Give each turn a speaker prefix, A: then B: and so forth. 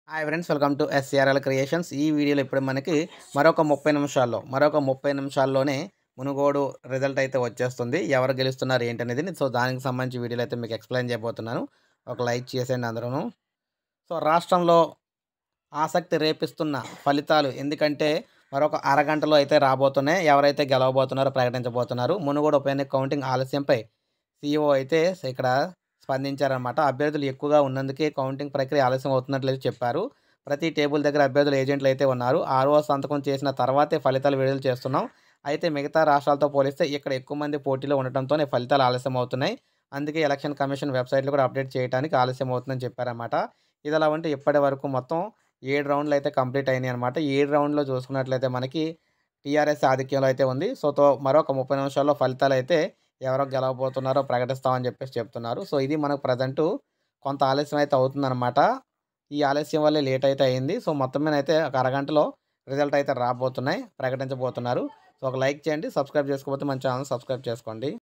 A: hi friends welcome to SRL creations ఈ వీడియోలో ఇప్పుడు మనకి మరొక ముప్పై నిమిషాల్లో మరొక ముప్పై నిమిషాల్లోనే మునుగోడు రిజల్ట్ అయితే వచ్చేస్తుంది ఎవరు గెలుస్తున్నారు ఏంటనేది సో దానికి సంబంధించి వీడియోలో అయితే మీకు ఎక్స్ప్లెయిన్ చేయబోతున్నాను ఒక లైక్ చేసేయండి అందరూ సో రాష్ట్రంలో ఆసక్తి రేపిస్తున్న ఫలితాలు ఎందుకంటే మరొక అరగంటలో అయితే రాబోతున్నాయి ఎవరైతే గెలవబోతున్నారో ప్రకటించబోతున్నారు మునుగోడు ఉప ఎన్నిక కౌంటింగ్ ఆలస్యంపై సీఈఓ అయితే ఇక్కడ స్పందించారన్నమాట అభ్యర్థులు ఎక్కువగా ఉన్నందుకే కౌంటింగ్ ప్రక్రియ ఆలస్యం అవుతున్నట్లయితే చెప్పారు ప్రతి టేబుల్ దగ్గర అభ్యర్థులు ఏజెంట్లు అయితే ఉన్నారు ఆరో సంతకం చేసిన తర్వాతే ఫలితాలు విడుదల చేస్తున్నాం అయితే మిగతా రాష్ట్రాలతో పోలిస్తే ఇక్కడ ఎక్కువ మంది పోటీలో ఉండటంతోనే ఫలితాలు ఆలస్యం అవుతున్నాయి అందుకే ఎలక్షన్ కమిషన్ వెబ్సైట్లో కూడా అప్డేట్ చేయడానికి ఆలస్యం అవుతుందని చెప్పారన్నమాట ఇది అలా ఉంటే ఇప్పటి వరకు మొత్తం ఏడు రౌండ్లు అయితే కంప్లీట్ అయినాయి అనమాట ఏడు రౌండ్లో చూసుకున్నట్లయితే మనకి టీఆర్ఎస్ ఆధిక్యంలో అయితే ఉంది సో తో మరొక ముప్పై నిమిషాల్లో ఫలితాలు అయితే ఎవరో గెలవబోతున్నారో ప్రకటిస్తామని చెప్పేసి చెప్తున్నారు సో ఇది మనకు ప్రజెంట్ కొంత ఆలస్యం అయితే అవుతుందన్నమాట ఈ ఆలస్యం వల్లే లేట్ అయితే అయింది సో మొత్తం మీద అయితే ఒక అరగంటలో రిజల్ట్ అయితే రాబోతున్నాయి ప్రకటించబోతున్నారు సో ఒక లైక్ చేయండి సబ్స్క్రైబ్ చేసుకోకపోతే మన ఛానల్ సబ్స్క్రైబ్ చేసుకోండి